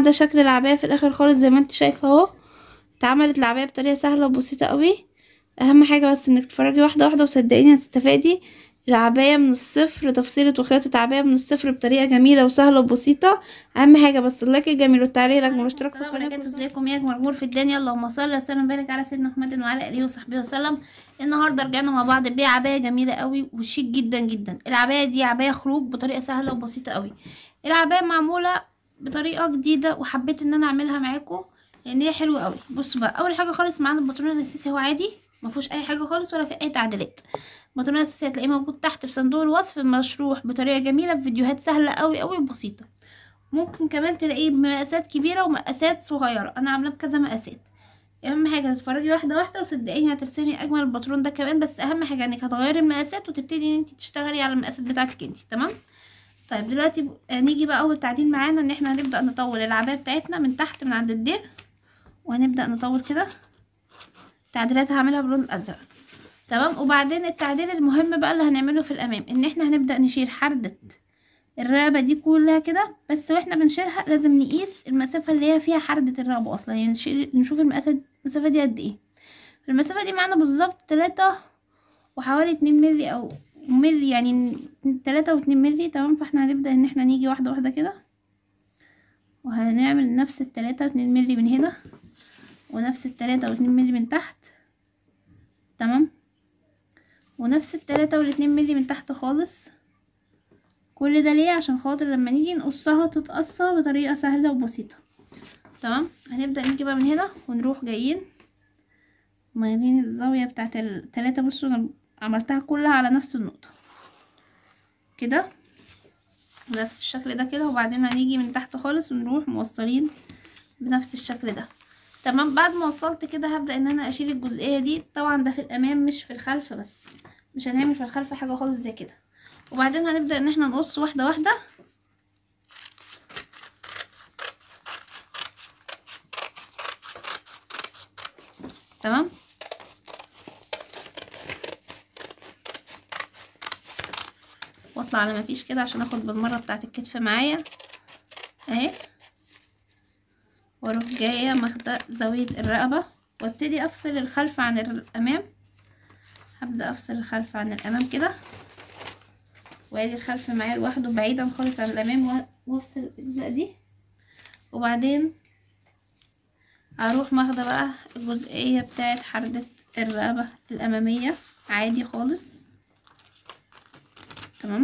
جماعة ده شكل العباية في الاخر خالص زي ما انت شايفة اهو اتعملت العباية بطريقة سهلة وبسيطة قوي اهم حاجة بس انك تتفرجي واحدة واحدة وصدقيني هتستفادي العباية من الصفر تفصيلة وخياطة عباية من الصفر بطريقة جميلة وسهلة وبسيطة اهم حاجة بس اللايك الجميل والتعليق رقم والاشتراك في القناة ازيكم يا مرمور في الدنيا اللهم صل وسلم وبارك على سيدنا محمد وعلى اله وصحبه وسلم النهارده رجعنا مع بعض بعباية جميلة قوي وشيك جدا جدا العباية دي عباية خروج بطريقة سهلة وبسيطة قوي العباية معمولة بطريقة جديدة وحبيت ان انا اعملها معاكم لان هي حلوة قوي بصوا بقى اول حاجة خالص معانا البطرون الاساسي هو عادي ما فيهوش اي حاجه خالص ولا في اي تعديلات البطرون الاساسي هتلاقيه موجود تحت في صندوق الوصف مشروح بطريقه جميله بفيديوهات سهله قوي قوي وبسيطه ممكن كمان تلاقيه بمقاسات كبيره ومقاسات صغيره انا عاملاه بكذا مقاسات اهم حاجه تتفرجي واحده واحده وصدقيني هترسمي اجمل البطرون ده كمان بس اهم حاجه انك هتغيري المقاسات وتبتدي ان انت تشتغلي على المقاسات بتاعتك انت تمام طيب دلوقتي نيجي بقى اول تعديل معانا ان احنا هنبدا نطول العبايه بتاعتنا من تحت من عند الدير وهنبدا نطول كده تعديلات هعملها باللون الازرق تمام وبعدين التعديل المهم بقى اللي هنعمله في الامام ان احنا هنبدا نشيل حردة الرقبه دي كلها كده بس واحنا بنشيلها لازم نقيس المسافه اللي هي فيها حردة الرقبه اصلا يعني نشيل نشوف المسافه المسافه دي قد ايه المسافه دي معانا بالظبط تلاتة وحوالي اتنين ملي او ملي يعني تلاتة واتنين ملي تمام فاحنا هنبدا ان احنا نيجي واحده واحده كده وهنعمل نفس التلاتة واتنين ملي من هنا ونفس التلاتة واتنين ملي من تحت تمام ونفس التلاتة والاتنين ملي من تحت خالص كل ده ليه عشان خاطر لما نيجي نقصها تتقصى بطريقة سهلة وبسيطة تمام هنبدأ نيجي بقى من هنا ونروح جايين ماخدين الزاوية بتاعت التلاتة بصوا انا عملتها كلها على نفس النقطة كده بنفس الشكل ده كده وبعدين هنيجي من تحت خالص ونروح موصلين بنفس الشكل ده تمام بعد ما وصلت كده هبدأ ان انا اشيل الجزئية دي طبعا ده في الامام مش في الخلف بس مش هنعمل في الخلف حاجة خالص زي كده وبعدين هنبدأ ان احنا نقص واحدة واحدة تمام واطلع على ما فيش كده عشان اخد بالمرة بتاعة الكتف معايا اهي واروح جاية ماخدة زاوية الرقبة وابتدي افصل الخلف عن الامام هبدأ افصل الخلف عن الامام كده وادي الخلف معايا لوحده بعيدا خالص عن الامام وافصل الاجزاء دي وبعدين هروح ماخدة بقى الجزئية بتاعت حردة الرقبة الامامية عادي خالص تمام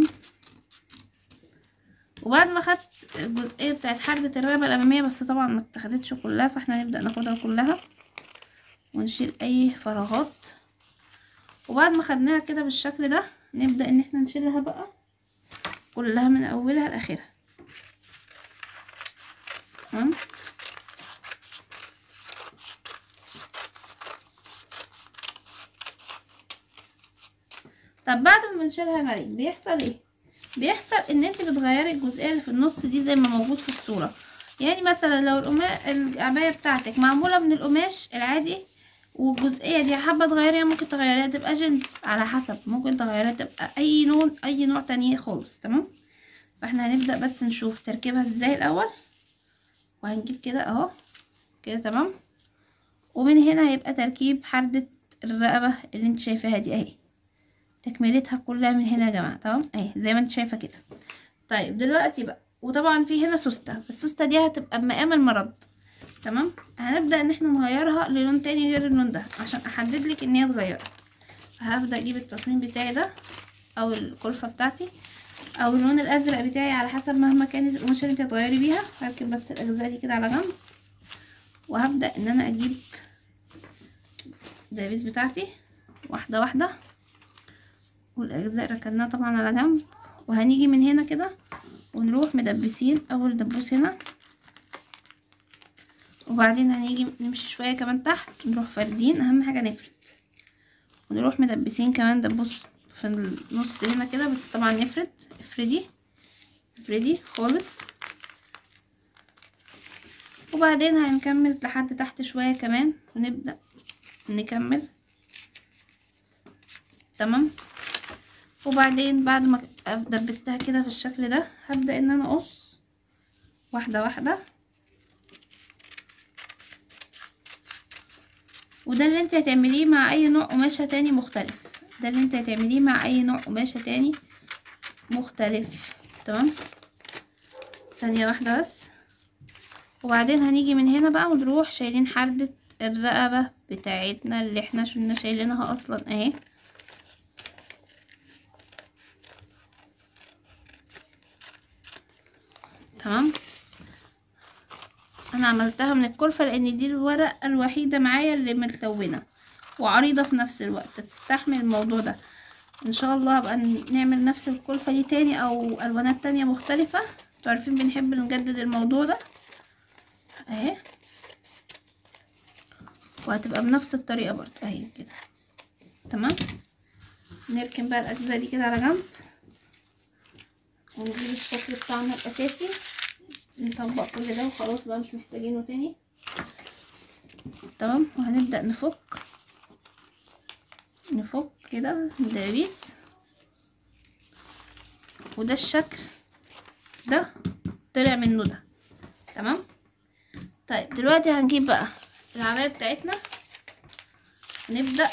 وبعد ما خدت الجزئيه بتاعت حردة الرقبه الاماميه بس طبعا ما اتخدتش كلها فاحنا نبدا ناخدها كلها ونشيل اي فراغات وبعد ما خدناها كده بالشكل ده نبدا ان احنا نشيلها بقى كلها من اولها لاخرها تمام طب بعد ما بنشيلها مريم بيحصل ايه بيحصل ان انت بتغيري الجزئيه اللي في النص دي زي ما موجود في الصوره يعني مثلا لو القماش العبايه بتاعتك معموله من القماش العادي والجزئيه دي حابه تغيريها ممكن تغيريها تبقى جينز على حسب ممكن تغيريها تبقى اي لون اي نوع تانية خالص تمام فاحنا هنبدا بس نشوف تركيبها ازاي الاول وهنجيب كده اهو كده تمام ومن هنا هيبقى تركيب حردة الرقبة اللي انت شايفاها دي اهي تكملتها كلها من هنا يا جماعه تمام اهي زي ما انت شايفه كده طيب دلوقتي بقى وطبعا في هنا سوسته السوسته دي هتبقى بمقام المرض تمام هنبدا ان احنا نغيرها للون تاني غير اللون ده عشان احدد لك ان هي اتغيرت هبدا اجيب التصميم بتاعي ده او الكلفه بتاعتي او اللون الازرق بتاعي على حسب مهما كانت القماشه اللي انت هتغيري بيها هركب بس الاجزاء دي كده على جنب وهبدا ان انا اجيب الدبابيس بتاعتي واحده واحده والاجزاء ركناها طبعا على جنب وهنيجي من هنا كده ونروح مدبسين اول دبوس هنا وبعدين هنيجي نمشي شويه كمان تحت نروح فاردين اهم حاجه نفرد ونروح مدبسين كمان دبوس في النص هنا كده بس طبعا نفرد افردي افردي خالص وبعدين هنكمل لحد تحت شويه كمان ونبدا نكمل تمام وبعدين بعد ما دبستها كده في الشكل ده هبدأ ان انا اقص واحدة واحدة وده اللي انت هتعمليه مع اي نوع قماشة تاني مختلف ده اللي انت هتعمليه مع اي نوع قماشة تاني مختلف تمام ثانية واحدة بس وبعدين هنيجي من هنا بقى ونروح شايلين حردة الرقبة بتاعتنا اللي احنا كنا شايلينها اصلا اهي تمام انا عملتها من الكلفة لان دي الورقة الوحيدة معايا اللي متلونة وعريضة في نفس الوقت تستحمل الموضوع ده ان شاء الله هبقى نعمل نفس الكلفة دي تاني او الوانات تانية مختلفة انتوا عارفين بنحب نجدد الموضوع ده اهي وهتبقى بنفس الطريقة برضه اهي كده تمام نركن بقى الاجزاء دي كده على جنب ونجيب الشكل بتاعنا الاساسي نطبق كل ده وخلاص بقى مش محتاجينه تاني تمام وهنبدأ نفك نفك كده الدبابيس وده الشكل ده طلع منه ده تمام طيب دلوقتي هنجيب بقى العباية بتاعتنا نبدأ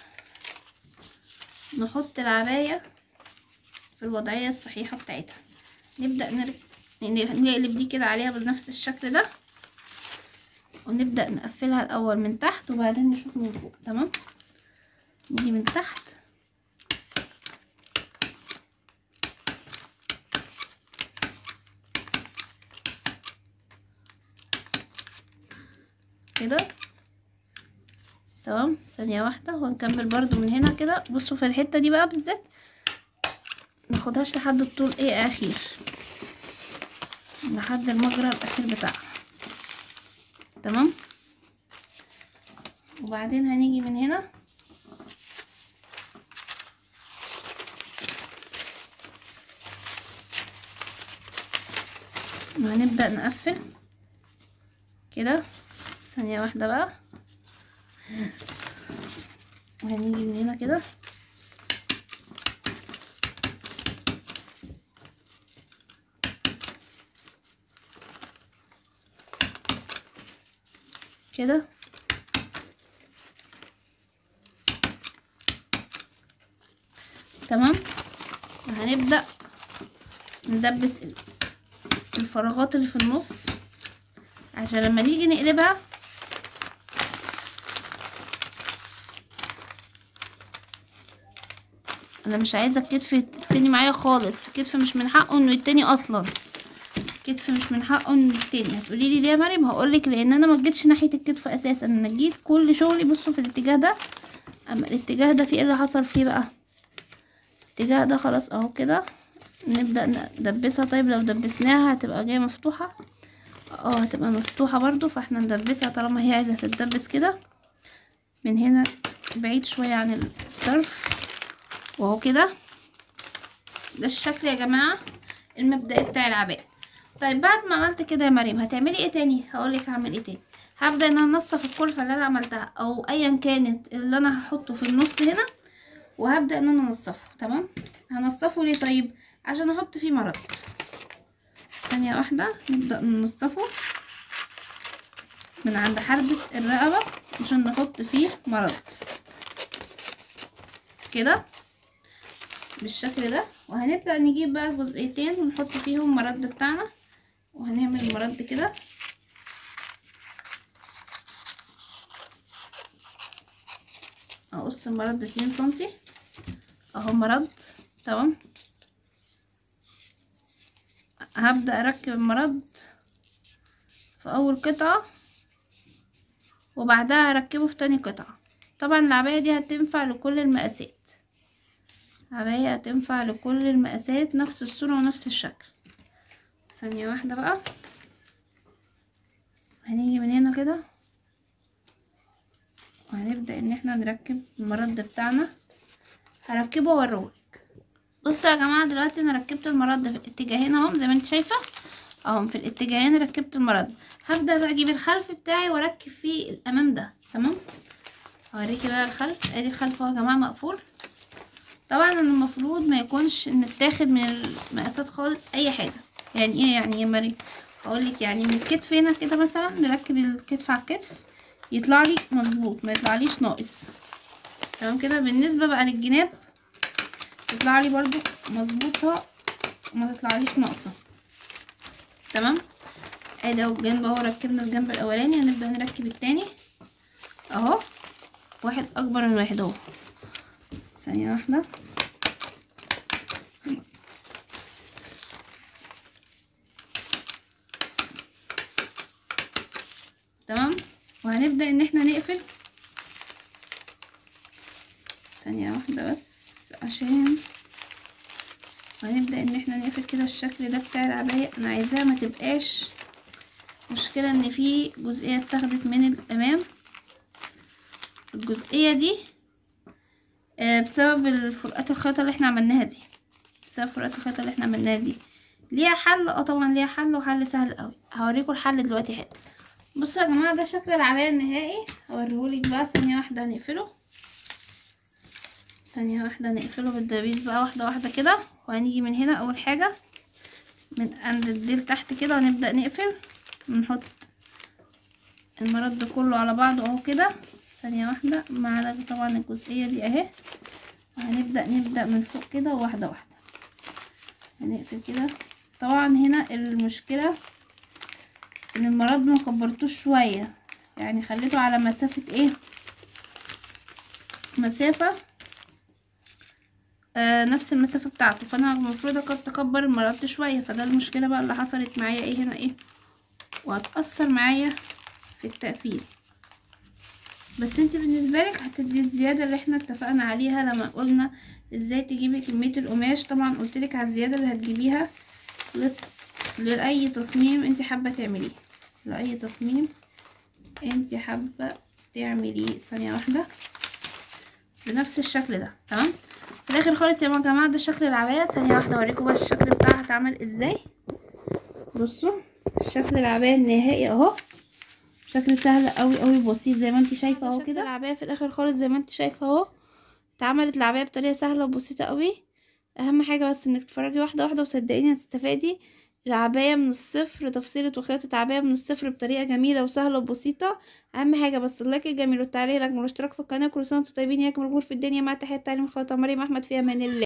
نحط العباية في الوضعية الصحيحة بتاعتها نبدأ نرك... نقلب دي كده عليها بنفس الشكل ده ونبدأ نقفلها الأول من تحت وبعدين نشوف من فوق تمام نيجي من تحت كده تمام ثانية واحدة وهنكمل برضو من هنا كده بصوا في الحتة دي بقى بالذات ناخدهاش لحد الطول ايه اخير لحد المجرى الاخير بتاعها تمام وبعدين هنيجي من هنا وهنبدأ نقفل كده ثانية واحدة بقى وهنيجي من هنا كده كده تمام وهنبدأ ندبس الفراغات اللي في النص عشان لما نيجي نقلبها انا مش عايزه الكتف يتني معايا خالص الكتف مش من حقه انه يتني اصلا الكتف مش من حقه انه يتني هتقولي لي ليه يا مريم هقولك لان انا ما جيتش ناحيه الكتف اساسا انا جيت كل شغلي بصوا في الاتجاه ده اما الاتجاه ده في ايه اللي حصل فيه بقى الاتجاه ده خلاص اهو كده نبدا ندبسها طيب لو دبسناها هتبقى جايه مفتوحه اه هتبقى مفتوحه برضو فاحنا ندبسها طالما هي عايزه تتدبس كده من هنا بعيد شويه عن الطرف وهو كده ده الشكل يا جماعه المبدئي بتاع العباءه طيب بعد ما عملت كده يا مريم هتعملي ايه تاني هقولك هعمل ايه تاني هبدا ان انا انصف الكلفه اللي انا عملتها او ايا كانت اللي انا هحطه في النص هنا وهبدا ان انا انصفه تمام هنصفه ليه طيب عشان احط فيه مرض ثانيه واحده نبدا ننصفه من عند حردة الرقبة عشان نحط فيه مرض كده بالشكل ده وهنبدأ نجيب بقى جزئيتين ونحط فيهم مرد بتاعنا وهنعمل المرد كده اقص المرد اتنين سنتي اهو مرد تمام هبدأ اركب المرد في اول قطعة وبعدها هركبه في تاني قطعة طبعا العباية دي هتنفع لكل المقاسات عباية هتنفع لكل المقاسات نفس الصورة ونفس الشكل ثانية واحدة بقى هنيجي من هنا كده وهنبدأ ان احنا نركب المرد بتاعنا هركبه واوريهولك بصوا يا جماعة دلوقتي انا ركبت المرد في الاتجاهين اهم زي ما انت شايفة اهم في الاتجاهين ركبت المرد هبدأ بقى اجيب الخلف بتاعي واركب فيه الامام ده تمام هوريكي بقى الخلف ادي الخلف اهو يا جماعة مقفول طبعا انا المفروض ما يكونش متاخد من المقاسات خالص اي حاجة يعني ايه يعني يا مريم هقولك يعني من الكتف هنا كده مثلا نركب الكتف على الكتف يطلع لي مظبوط ما يطلعليش ناقص تمام كده بالنسبه بقى للجناب تطلع لي برضو مظبوطه وما تطلعليش ناقصه تمام ادي اهو الجنب اهو ركبنا الجنب الاولاني هنبدا نركب التاني اهو واحد اكبر من واحد اهو ثانيه واحده تمام وهنبدا ان احنا نقفل ثانيه واحده بس عشان وهنبدا ان احنا نقفل كده الشكل ده بتاع العباية انا عايزاها ما تبقاش مشكله ان في جزئيه اتاخدت من الامام الجزئيه دي آه بسبب الفرقات الخياطه اللي احنا عملناها دي بسبب فرقات الخياطه اللي احنا عملناها دي ليها حل اه طبعا ليها حل وحل سهل قوي هوريكم الحل دلوقتي حالا بصوا يا جماعه ده شكل العبايه النهائي هوريهولك بقى ثانيه واحده هنقفله ثانيه واحده نقفله بالدبابيس بقى واحده واحده كده وهنيجي من هنا اول حاجه من عند الديل تحت كده ونبدا نقفل ونحط المرد كله على بعضه اهو كده ثانيه واحده ما عدا طبعا الجزئيه دي اهي وهنبدا نبدا من فوق كده واحده واحده هنقفل كده طبعا هنا المشكله ان المرد ما كبرتوش شويه يعني خليته على مسافه ايه مسافه آه نفس المسافه بتاعته فانا المفروض اكبر المرد شويه فده المشكله بقى اللي حصلت معايا ايه هنا ايه وهتاثر معايا في التقفيل بس انت بالنسبه لك هتدي الزياده اللي احنا اتفقنا عليها لما قلنا ازاي تجيبي كميه القماش طبعا قلتلك على الزياده اللي هتجيبيها لاي تصميم انت حابه تعمليه لاي تصميم انت حابه تعمليه ثانيه واحده بنفس الشكل ده تمام في الاخر خالص يا جماعه ده شكل العبايه ثانيه واحده اوريكم بس الشكل بتاعها اتعمل ازاي بصوا شكل العبايه النهائي اهو شكل سهل قوي قوي بسيط زي ما انت شايفه اهو كده العبايه في الاخر خالص زي ما انت شايفه اهو اتعملت العبايه بطريقه سهله وبسيطه قوي اهم حاجه بس انك تتفرجي واحده واحده وصدقيني هتستفادي العباية من الصفر تفصيلة وخياطة عباية من الصفر بطريقة جميلة وسهلة وبسيطة أهم حاجة بس اللايك الجميل والتعليق الأجمل والاشتراك في القناة كل سنة وانتم طيبين يا أجمل أمور في الدنيا مع تحية تعليم الخياطة مريم أحمد في أمان الله